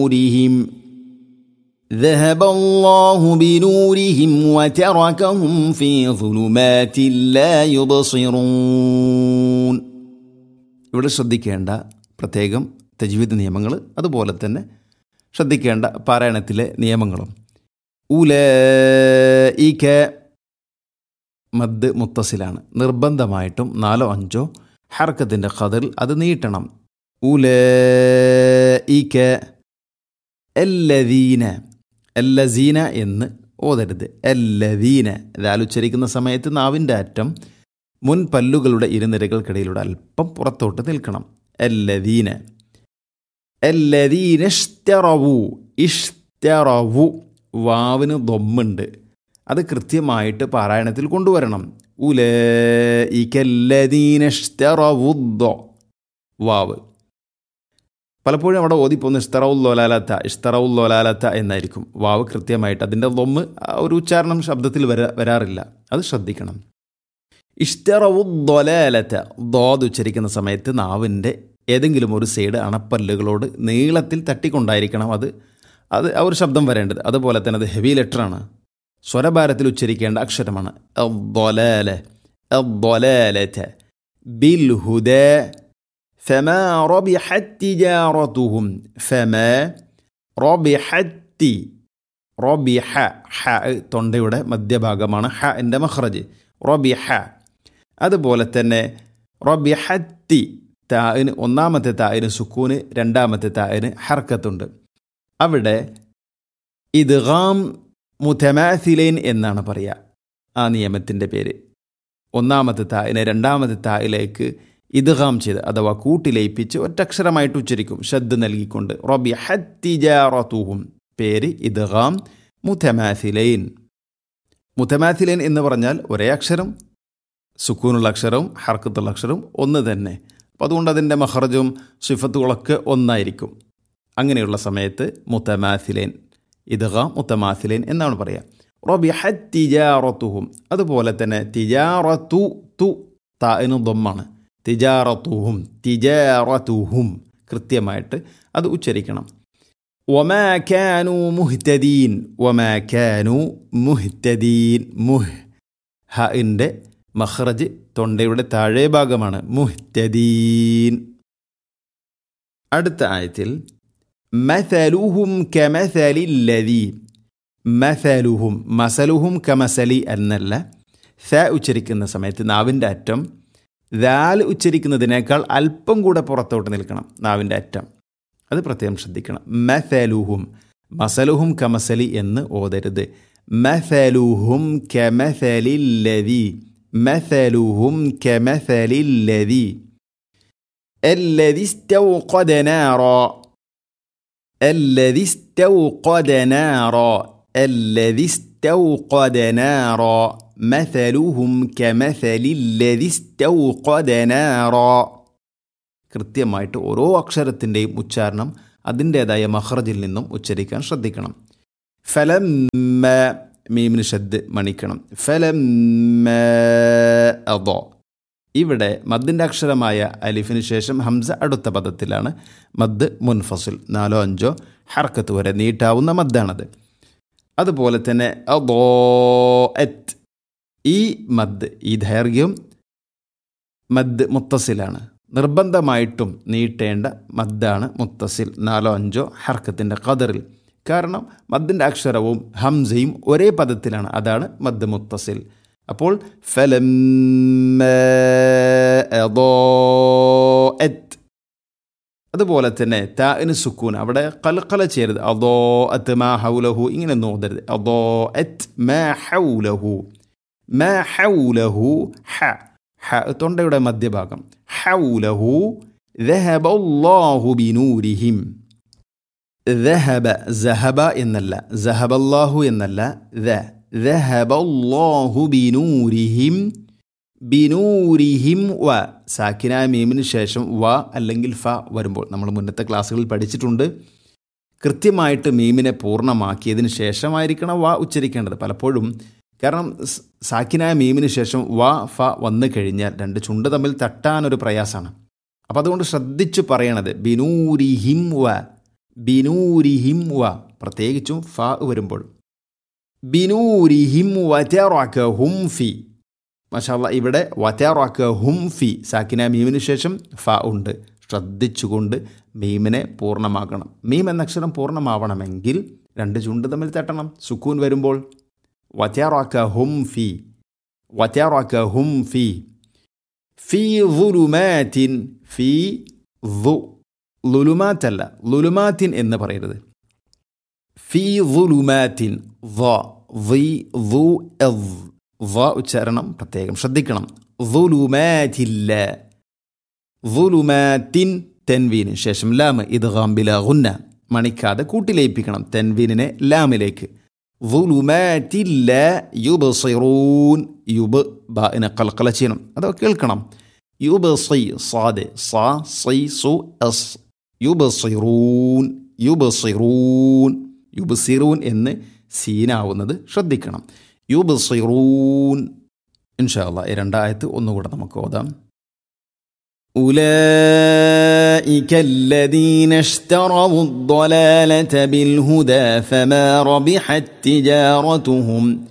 نورهم ذهب الله بنورهم وتركهم في ظلمات لا يبصرون ഇവിടെ ശ്രദ്ധിക്കേണ്ട പ്രത്യേകം തജ്വീദ് നിയമങ്ങൾ അതുപോലെ തന്നെ ശ്രദ്ധിക്കേണ്ട പാരായണത്തിലെ നിയമങ്ങളും ഉലഇക മദ് മുത്തസിലാണ് നിർബന്ധമായിട്ടും നാലോ അഞ്ചോ ഹർക്കത്തിൻ്റെ ഖദറിൽ അത് നീട്ടണം ഉലഇക എല്ലദീന എല്ലസീന എന്ന് ഓതരുത് എല്ലദീന ഇതാലുച്ചരിക്കുന്ന സമയത്ത് നാവിൻ്റെ അറ്റം മുൻ പല്ലുകളുടെ ഇരുനിരകൾക്കിടയിലൂടെ അല്പം പുറത്തോട്ട് നിൽക്കണം എല്ലദീന എല്ലദീന ഇഷ്തറവു ഇഷ്തറവു വാവിന് ദൊമ്മുണ്ട് അത് കൃത്യമായിട്ട് പാരായണത്തിൽ കൊണ്ടുവരണം ഉലീനഷ്തറവുദ്ദോ വാവ് പലപ്പോഴും അവിടെ ഓതിപ്പോന്ന് ഇഷ്തറവുല്ലോലാലത്ത ഇഷ്തറവുല്ലോലാലത്ത എന്നായിരിക്കും വാവ് കൃത്യമായിട്ട് അതിൻ്റെ ദൊമ്മ് ആ ഒരു ഉച്ചാരണം ശബ്ദത്തിൽ വരാ വരാറില്ല അത് ശ്രദ്ധിക്കണം ഇഷ്തറവുദ്ദൊലാലത്ത ദോത് ഉച്ചരിക്കുന്ന സമയത്ത് നാവിൻ്റെ ഏതെങ്കിലും ഒരു സൈഡ് അണപ്പല്ലുകളോട് നീളത്തിൽ തട്ടിക്കൊണ്ടായിരിക്കണം അത് അത് ആ ഒരു ശബ്ദം വരേണ്ടത് അതുപോലെ തന്നെ അത് ഹെവി ലെറ്ററാണ് സ്വരഭാരത്തിൽ ഉച്ചരിക്കേണ്ട അക്ഷരമാണ് ബിൽ ഹുദ ഫമ റബിഹത് തിജാറതുഹും ഫമ റബിഹത്തി റബിഹ ഹ തൊണ്ടയുടെ മധ്യഭാഗമാണ് ഹ എൻ്റെ മഹ്റജ് റബിഹ അതുപോലെ തന്നെ റബിഹത്തി തായിന് ഒന്നാമത്തെ തായിന് സുക്കൂന് രണ്ടാമത്തെ തായിന് ഹർക്കത്തുണ്ട് അവിടെ ഇദ്ഗാം മുതമാസിലൈൻ എന്നാണ് പറയുക ആ നിയമത്തിൻ്റെ പേര് ഒന്നാമത്തെ തായിനെ രണ്ടാമത്തെ തായിലേക്ക് ഇദ്ഗാം ചെയ്ത് അഥവാ കൂട്ടിലയിപ്പിച്ച് ഒറ്റക്ഷരമായിട്ട് ഉച്ചരിക്കും ഷദ് നൽകിക്കൊണ്ട് റബി ഹത്തിജാറത്തുഹും പേര് ഇദ്ഗാം മുതമാസിലൈൻ മുതമാസിലൈൻ എന്ന് പറഞ്ഞാൽ ഒരേ അക്ഷരം സുക്കൂനുള്ള അക്ഷരവും ഹർക്കത്തുള്ള അക്ഷരവും ഒന്ന് തന്നെ അപ്പോൾ അതുകൊണ്ട് അതിൻ്റെ മഹറജും സിഫത്തുകളൊക്കെ ഒന്നായിരിക്കും അങ്ങനെയുള്ള സമയത്ത് മുത്തമാസിലേൻ ഇദ്ഗാം മുത്തമാസിലേൻ എന്നാണ് പറയുക റബിഹത് തിജാറത്തുഹും അതുപോലെ തന്നെ തിജാറത്തു തു താഇന് ദമ്മാണ് തിജാറത്തുഹും തിജാറത്തുഹും കൃത്യമായിട്ട് അത് ഉച്ചരിക്കണം ഒമാ കാനു മുഹ്തദീൻ ഒമാ കാനു മുഹ്തദീൻ മുഹ് ഹഇൻ്റെ മഹ്റജ് തൊണ്ടയുടെ താഴെ ഭാഗമാണ് മുഹ്തദീൻ അടുത്ത ആയത്തിൽ മസലുഹും കമസലില്ലതി മസലുഹും മസലുഹും കമസലി എന്നല്ല സ ഉച്ചരിക്കുന്ന സമയത്ത് നാവിൻ്റെ അറ്റം ദാൽ ഉച്ചരിക്കുന്നതിനേക്കാൾ അല്പം കൂടെ പുറത്തോട്ട് നിൽക്കണം നാവിൻ്റെ അറ്റം അത് പ്രത്യേകം ശ്രദ്ധിക്കണം മസലുഹും മസലുഹും കമസലി എന്ന് ഓതരുത് മസലുഹും കമസലില്ലതി മസലുഹും കമസലില്ലതി الذي استوقد نارا الذي استوقد نارا الذي استوقد نارا مثلهم كمثل الذي استوقد نارا കൃത്യമായിട്ട് ഓരോ അക്ഷരത്തിൻ്റെയും ഉച്ചാരണം അതിൻ്റേതായ മഹ്റജിൽ നിന്നും ഉച്ചരിക്കാൻ ശ്രദ്ധിക്കണം ഫലം മീമിന് ഷദ് മണിക്കണം ഫലം അതോ ഇവിടെ മദ്ദിൻ്റെ അക്ഷരമായ അലിഫിന് ശേഷം ഹംസ അടുത്ത പദത്തിലാണ് മദ് മുൻഫസുൽ നാലോ അഞ്ചോ ഹർക്കത്ത് വരെ നീട്ടാവുന്ന മദ്ദാണത് അതുപോലെ തന്നെ അദോ എത്ത് ഈ മദ് ഈ ദൈർഘ്യം മദ് മുത്തസിലാണ് നിർബന്ധമായിട്ടും നീട്ടേണ്ട മദ്ദാണ് മുത്തസിൽ നാലോ അഞ്ചോ ഹർക്കത്തിൻ്റെ ഖദറിൽ കാരണം മദ്ദിൻ്റെ അക്ഷരവും ഹംസയും ഒരേ പദത്തിലാണ് അതാണ് മദ് മുത്തസിൽ അപ്പോൾ ഫലം അതുപോലെ തന്നെ താഇന് സുക്കൂൻ അവിടെ കൽക്കല ചെയ്യരുത് അതോ അത്ത് മാ ഹൗലഹു ഇങ്ങനെ നോതരുത് അതോ എത്ത് മാ ഹൗലഹു മാ ഹൗലഹു ഹ ഹ തൊണ്ടയുടെ മധ്യഭാഗം ഹൗലഹു ذهب الله بنورهم ذهب ذهب എന്നല്ല ذهب الله എന്നല്ല ذا ذهب الله بنورهم ബിനൂരിഹിം വ സാക്കിന മീമിന് ശേഷം വ അല്ലെങ്കിൽ ഫ വരുമ്പോൾ നമ്മൾ മുന്നത്തെ ക്ലാസ്സുകളിൽ പഠിച്ചിട്ടുണ്ട് കൃത്യമായിട്ട് മീമിനെ പൂർണ്ണമാക്കിയതിന് ശേഷമായിരിക്കണം വ ഉച്ചരിക്കേണ്ടത് പലപ്പോഴും കാരണം സാക്കിനായ മീമിന് ശേഷം വ ഫ വന്നു കഴിഞ്ഞാൽ രണ്ട് ചുണ്ട് തമ്മിൽ തട്ടാനൊരു പ്രയാസമാണ് അപ്പോൾ അതുകൊണ്ട് ശ്രദ്ധിച്ചു പറയണത് ബിനൂരിഹിം വ ബിനൂരിഹിം വ പ്രത്യേകിച്ചും ഫ വരുമ്പോൾ ബിനൂരിഹിം വതറകഹും ഫി മഷാല്ല ഇവിടെ വതറകഹും ഫി സാക്കിന മീമിന് ശേഷം ഫ ഉണ്ട് ശ്രദ്ധിച്ചുകൊണ്ട് മീമിനെ പൂർണ്ണമാക്കണം മീം എന്ന അക്ഷരം പൂർണ്ണമാവണമെങ്കിൽ രണ്ട് ചുണ്ട് തമ്മിൽ തട്ടണം സുക്കൂൻ വരുമ്പോൾ വതറകഹും ഫി വതറകഹും ഫി ഫി ളുലുമാറ്റിൻ ഫി ളു ലുലുമാറ്റല്ല ലുലുമാറ്റിൻ എന്ന് പറയരുത് ഫി ളുലുമാറ്റിൻ വ വി ളു എവ് വ ഉച്ചാരണം പ്രത്യേകം ശ്രദ്ധിക്കണം ളുലുമാറ്റില്ല ളുലുമാറ്റിൻ തെൻവീന് ശേഷം ലാമ് ഇത് ഗാംബില ഗുന്ന മണിക്കാതെ കൂട്ടിലയിപ്പിക്കണം തെൻവീനിനെ ലാമിലേക്ക് ളുലുമാറ്റില്ല യുബസിറൂൻ യുബ് ബാഇനെ കൽക്കല ചെയ്യണം അതൊക്കെ കേൾക്കണം യുബസി സാദെ സാ സൈ സു എസ് യുബസിറൂൻ യുബസിറൂൻ യുബസിറൂൻ എന്ന് സീനാവുന്നത് ശ്രദ്ധിക്കണം യുബസിറൂൻ ഇൻഷാല്ല ഈ രണ്ടായത്ത് ഒന്നുകൂടെ നമുക്ക് ഓതാം أولئك الذين اشتروا الضلالة بالهدى فما ربحت تجارتهم